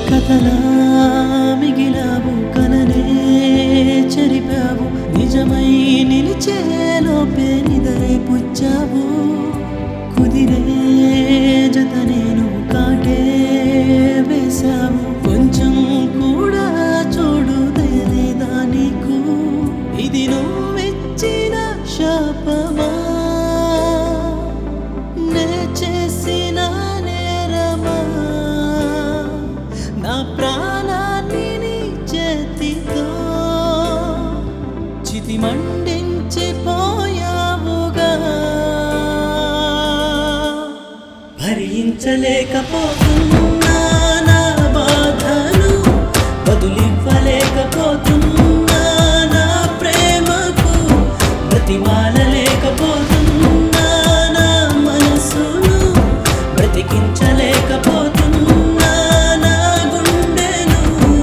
కథలా మిగిలావు కలనే చెరిపావు నిజమై నిలిచే లోపే నిదరే పుచ్చావు కుదిరే జత నేను కాటే వేశావు కొంచెం కూడా చూడు దయలేదా నీకు ఇది నువ్విచ్చిన శాపమా నే చేసిన నేరమా నా ప్రాణాన్ని నీ చేతితో చితి మండించి పోయావుగా భరించలేకపోతున్నా నా బాధను బదులివ్వలేకపోతున్నా నా ప్రేమకు బ్రతిమాలలేకపోతున్నా నా మనసును బ్రతికించలేకపోతున్నా నా గుండెను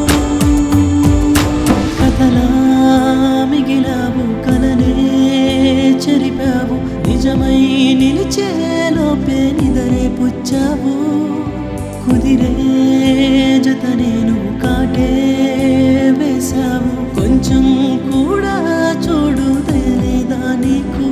కథలా మిగిలావు కలనే చెరిపావు నిజమై నిలిచే లోపే నిదరే పుచ్చావు కుదిరే జత నేను కాటే వేశావు కొంచెం కూడా చూడు తెలియదా నీకు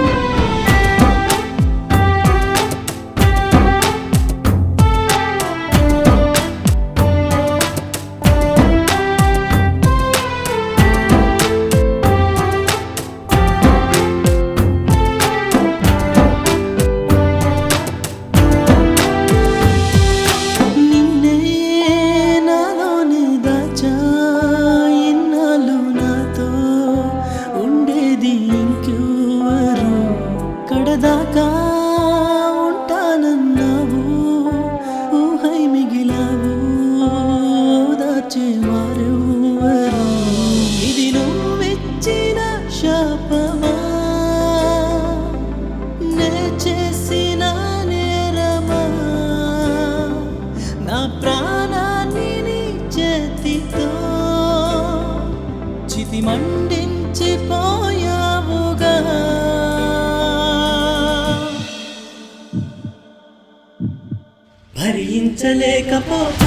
నిన్నే నాలోనే దాచా ఇన్నాళ్ళు నాతో ఉండేది ఇంకెవరు కడదాకా ఉంటానన్నావు ఊహై మిగిలావు దాచేవారెవరు ఇది నువ్విచ్చిన శాపమా నే చేసిన నేరమా నా ప్రాణాన్ని నీ చేతితో చితి మండించి పోయావుగా భరించలేకపోతున్నా